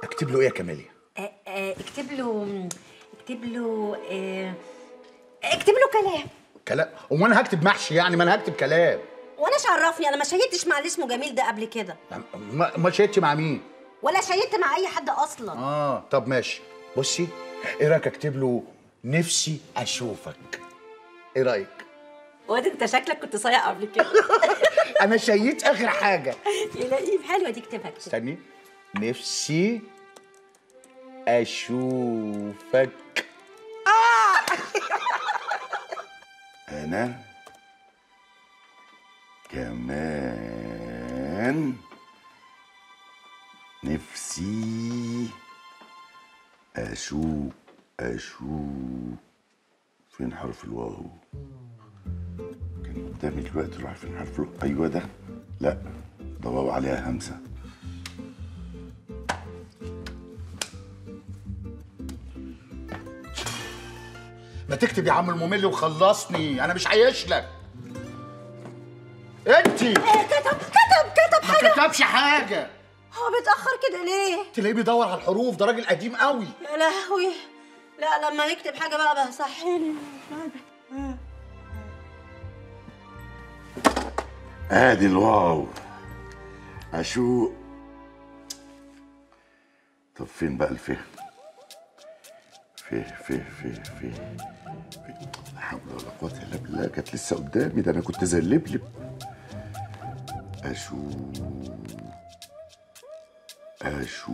اكتب له ايه يا كاميليا آه، آه، اكتب له اكتب له آه، اكتب له كلام كلام هو انا هكتب محشي يعني ما انا هكتب كلام وانا مش عرفني انا ما شيدتش مع اللي اسمه جميل ده قبل كده ما ما شهدتي مع مين ولا شيدت مع اي حد اصلا اه طب ماشي بصي ايه رايك اكتب له نفسي اشوفك ايه رايك واد انت شكلك كنت صايع قبل كده انا شيت اخر حاجه يلاقيه حلوه دي اكتبها كده استني نفسي اشوفك انا كمان نفسي اشوف اشوف فين حرف الواو كان قدامي دلوقتي راح فين حرف الواو ايوه ده لا ده واو عليها همسه ما تكتب يا عم الممل وخلصني انا مش عايش لك انت كتب كتب كتب ما حاجه كتبش حاجه هو بيتاخر كده ليه تلاقيه بيدور على الحروف ده راجل قديم قوي يا لهوي لا لما يكتب حاجه بقى بقى صحيني ادي الواو اشو طب فين بقى الفه فه فه فه فه فه. لا حول ولا قوة الا بالله كانت لسه قدامي ده انا كنت زي اللبلب اشو اشو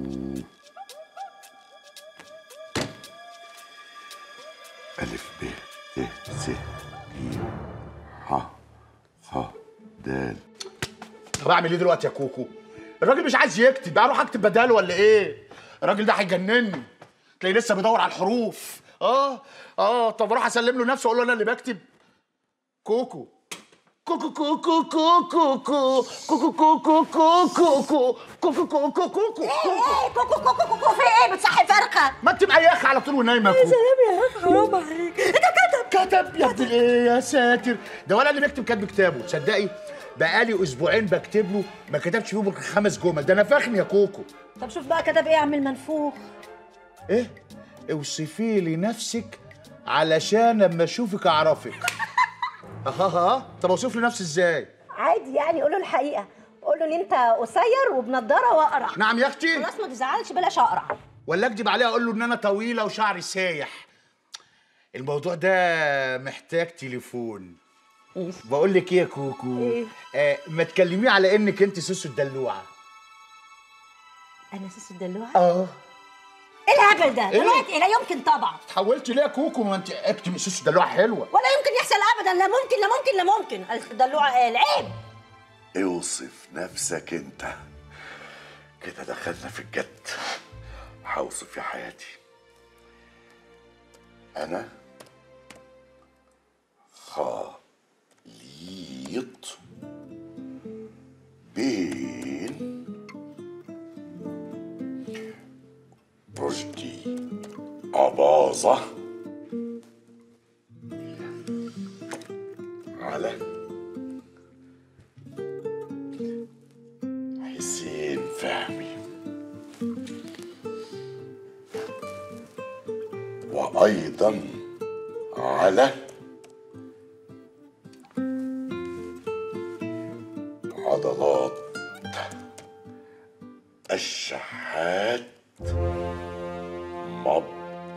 ألف ب ت س ج ح خ د طب اعمل ايه دلوقتي يا كوكو الراجل مش عايز يكتب اروح اكتب بداله ولا ايه الراجل ده هيجنني تلاقيه لسه بيدور على الحروف اه اه طب اروح اسلم له نفسه واقول له انا اللي بكتب كوكو كوكو كوكو كوكو كوكو كوكو كوكو كوكو كوكو كوكو كوكو ايه كوكو كوكو كوكو في ايه بتصحي فرخه ما انت مقيخه على طول ونايمه يا كوكو سلام يا اخي حرام عليك انت كتب كتب يا ابن الايه يا ساتر ده ولا اللي بيكتب كاتب كتابه تصدقي بقالي اسبوعين بكتب له ما كتبش فيهم غير خمس جمل ده انا فاخم يا كوكو طب شوف بقى كتب ايه يا عم المنفوخ ايه اوصفي لي نفسك علشان اما اشوفك اعرفك اها ها طب اوصف لي نفسي ازاي عادي يعني قول له الحقيقه قول له ان انت قصير وبنضاره واقرع نعم يا اختي خلاص ما تزعلش بلاش اقرع ولا اكدب عليها اقول له ان انا طويله وشعري سايح الموضوع ده محتاج تليفون بقول لك ايه يا كوكو إيه؟ آه ما تكلميه على انك انت سوسو الدلوعه انا سيس الدلوعه اه ايه الهبل ده إيه؟ دلوقتي لا يمكن طبعا تحولت ليه يا كوكو ما انت اكتب سوسو الدلوعه حلوه ولا يمكن يحصل ابدا لا ممكن لا ممكن لا ممكن الدلوعه قال عيب اوصف نفسك انت كده دخلنا في الجد هوصف يا حياتي انا خليط بين رشدي أباظة على حسين فهمي وأيضا على عضلات الشحات مبروك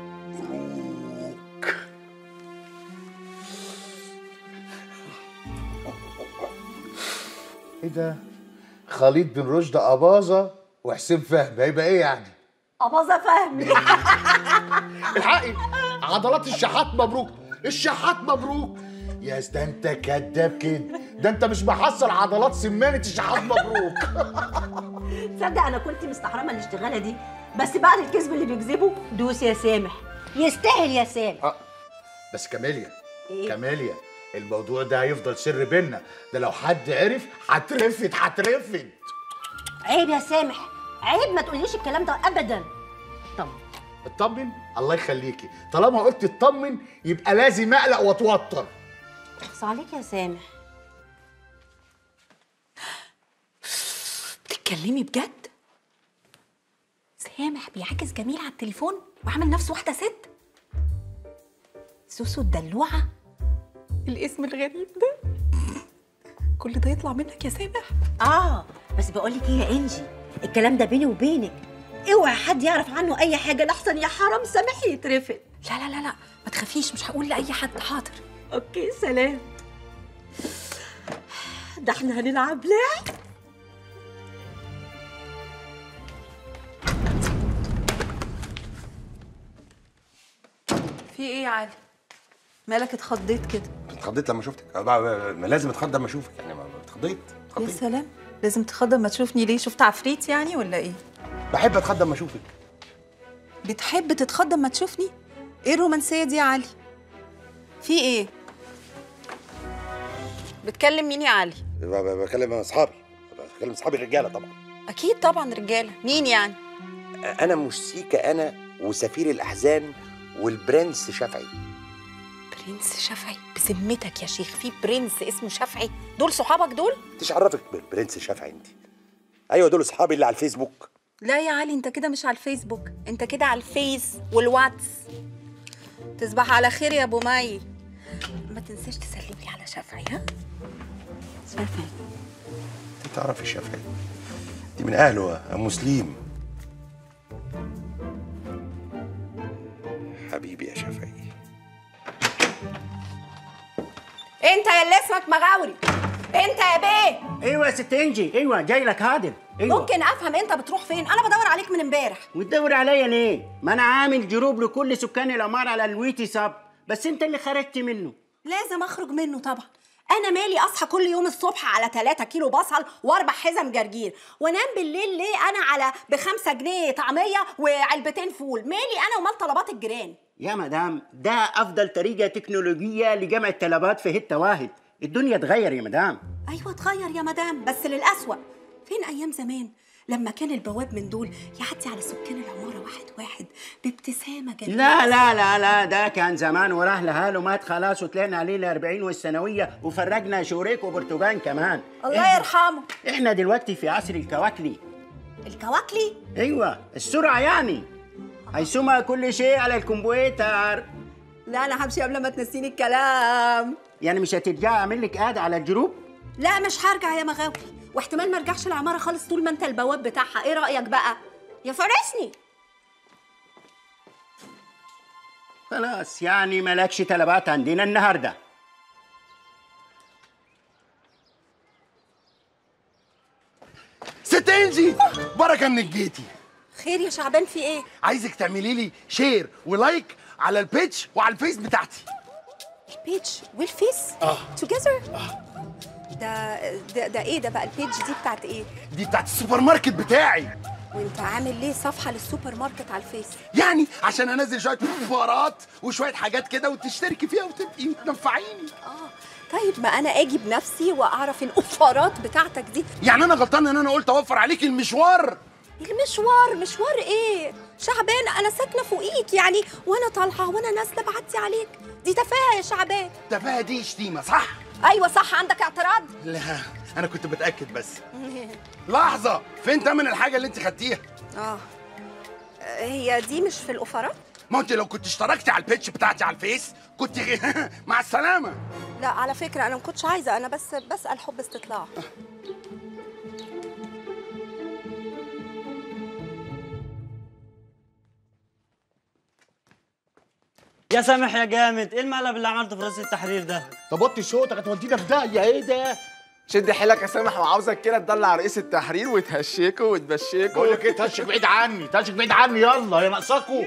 ايه ده خليط بين رشدي اباظه وحسين فهمي هيبقى ايه يعني اباظه فهمي الحقي عضلات الشحات مبروك الشحات مبروك يا ده انت كداب كده ده انت مش محصل عضلات سمانه الشحات مبروك تصدق انا كنت مستحرمه الاشتغاله دي بس بعد الكذب اللي بيكذبه دوس يا سامح يستاهل يا سامح آه، بس كاميليا إيه؟ كاميليا الموضوع ده هيفضل سر بينا ده لو حد عرف هترفد هترفد عيب يا سامح عيب ما تقوليش الكلام ده ابدا طب اطمن الله يخليكي طالما قلت اطمن يبقى لازم اقلق واتوتر اخص عليك يا سامح بتتكلمي بجد سامح بيعاكس جميل على التليفون وعامل نفسه واحده ست سوسو الدلوعه الاسم الغريب ده كل ده يطلع منك يا سامح اه بس بقول لك ايه يا انجي الكلام ده بيني وبينك اوعي حد يعرف عنه اي حاجه لحسن يا حرام سامح يترفد لا لا لا لا ما تخافيش مش هقول لاي حد حاضر اوكي سلام ده احنا هنلعب لعب في ايه يا علي مالك اتخضيت كده اتخضيت لما شفتك أه بقى- بقى- ما لازم اتخض لما اشوفك يعني ما- ما اتخضيت يا اتخضيت سلام لازم تخض ما تشوفني ليه شفت عفريت يعني ولا ايه بحب اتخض لما اشوفك بتحب تتخض ما تشوفني ايه الرومانسيه دي يا علي في ايه بتكلم مين يا علي ب- ب- بكلم اصحابي بكلم اصحابي الرجاله طبعا اكيد طبعا رجاله مين يعني انا مش سيكا انا وسفير الاحزان والبرنس شافعي برنس شافعي بذمتك يا شيخ في برنس اسمه شافعي دول صحابك دول انت عرفك بالبرنس شافعي انت ايوه دول اصحابي اللي على الفيسبوك لا يا علي انت كده مش على الفيسبوك انت كده على الفيس والواتس تصبح على خير يا ابو مي ما تنساش تسلم لي على شافعي ها شافعي انت تعرفي شافعي دي من اهله ام مسلم حبيبي يا شافعي انت يا اللي اسمك مغاوري انت يا بيه ايوه يا ست انجي ايوه جاي لك هادر ايوه ممكن افهم انت بتروح فين انا بدور عليك من امبارح وتدور عليا ليه ما انا عامل جروب لكل سكان العماره على الويتي ساب بس انت اللي خرجت منه لازم اخرج منه طبعا انا مالي اصحى كل يوم الصبح على 3 كيلو بصل واربع حزم جرجير وانام بالليل ليه انا على بخمسة جنيه طعميه وعلبتين فول مالي انا ومال طلبات الجيران يا مدام ده افضل طريقه تكنولوجيه لجمع الطلبات في حته واحد الدنيا اتغير يا مدام ايوه اتغير يا مدام بس للأسوأ فين ايام زمان لما كان البواب من دول يعدي على سكان العماره واحد واحد بابتسامه جميله لا لا لا لا ده كان زمان وراه لحاله مات خلاص وطلعنا عليه ال 40 والثانويه وفرجنا شوريك وبرتقال كمان الله إحنا- يرحمه احنا دلوقتي في عصر الكواكلي الكواكلي ايوه السرعه يعني هيسمى كل شيء على الكمبيوتر لا انا همشي قبل ما تنسيني الكلام يعني مش هترجع اعمل لك اد على الجروب لا مش هرجع يا مغاوي واحتمال ما ارجعش العماره خالص طول ما انت البواب بتاعها ايه رايك بقى يا فارسني خلاص يعني مالكش طلبات عندنا النهارده ست انجي بركه انك جيتي خير يا شعبان في ايه عايزك تعملي لي شير ولايك على البيتش وعلى الفيس بتاعتي البيج والفيس اه توجذر ده ده ده ايه ده بقى البيج دي بتاعت ايه دي بتاعت السوبر ماركت بتاعي وانت عامل ليه صفحه للسوبر ماركت على الفيس يعني عشان انزل شويه فقرات وشويه حاجات كده وتشتركي فيها وتبقي تنفعيني اه طيب ما انا اجي بنفسي واعرف الاوفرات بتاعتك دي يعني انا غلطان ان انا قلت اوفر عليكي المشوار المشوار مشوار ايه شعبان انا ساكنه فوقيك يعني وانا طالعه وانا نازله بعدي عليك دي تفاهه يا شعبان تفاهه دي شتيمه صح ايوه صح عندك اعتراض لا انا كنت بتاكد بس لحظه فين تمن الحاجه اللي انت خدتيها اه هي دي مش في الاوفرات ما انت لو كنت اشتركتي على البيتش بتاعتي على الفيس كنت مع السلامه لا على فكره انا ما كنتش عايزه انا بس بسال حب استطلاع يا سامح يا جامد ايه المقلب اللي عملته في راس التحرير ده طب وطي صوتك هتودينا في داهيه ايه ده شد حيلك يا سامح وعاوزك كده تدلع رئيس التحرير وتهشيكوا وتبشيكوا بقول لك ايه تهشك بعيد عني تهشك بعيد عني يلا يا ناقصاكوا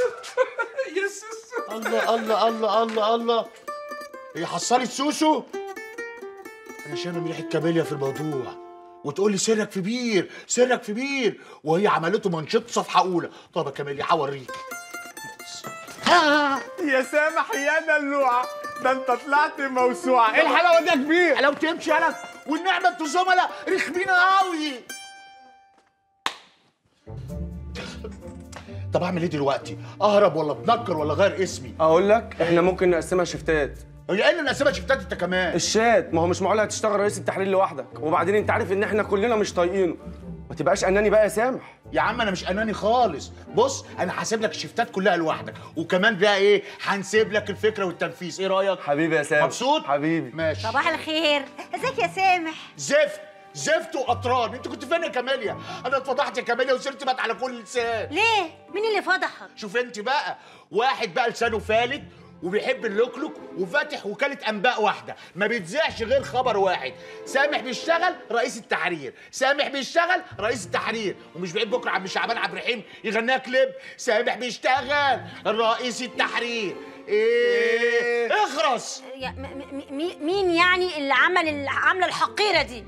الله الله الله الله الله هي حصلت سوسو انا شامم ريحه كابيليا في الموضوع وتقول لي سرك في بير سرك في بير وهي عملته منشط صفحه اولى طب يا كاميليا هوريك آه. يا سامح يا دلوعه ده انت طلعت موسوعه ايه الحلاوه دي يا كبير حلاوه تمشي يالا والنعمه انتوا زملاء رخمين قوي طب اعمل ايه دلوقتي؟ اهرب ولا اتنكر ولا غير اسمي؟ اقول لك احنا ممكن نقسمها شفتات هي ايه اللي نقسمها شفتات انت كمان؟ الشات ما هو مش معقول هتشتغل رئيس التحرير لوحدك وبعدين انت عارف ان احنا كلنا مش طايقينه ما تبقاش اناني بقى يا سامح يا عم انا مش اناني خالص بص انا هسيب لك الشفتات كلها لوحدك وكمان بقى ايه هنسيب لك الفكره والتنفيذ ايه رايك حبيبي يا سامح مبسوط حبيبي ماشي صباح الخير ازيك يا سامح زفت زفت وقطران انت كنت فين يا كاميليا انا اتفضحت يا كاميليا وسيرتي بقت على كل لسان ليه مين اللي فضحك شوف انت بقى واحد بقى لسانه فالت وبيحب اللوكلوك وفاتح وكالة أنباء واحدة ما بيتذاعش غير خبر واحد سامح بيشتغل رئيس التحرير سامح بيشتغل رئيس التحرير ومش بعيد بكرة عم شعبان عبد الرحيم يغنيها كليب سامح بيشتغل رئيس التحرير ايه اخرس يا م- م- م- مين يعني اللي عمل العمله الحقيره دي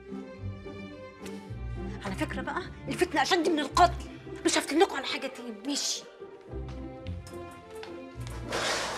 على فكره بقى الفتنه اشد من القتل مش هفتن لكم على حاجه تاني ماشي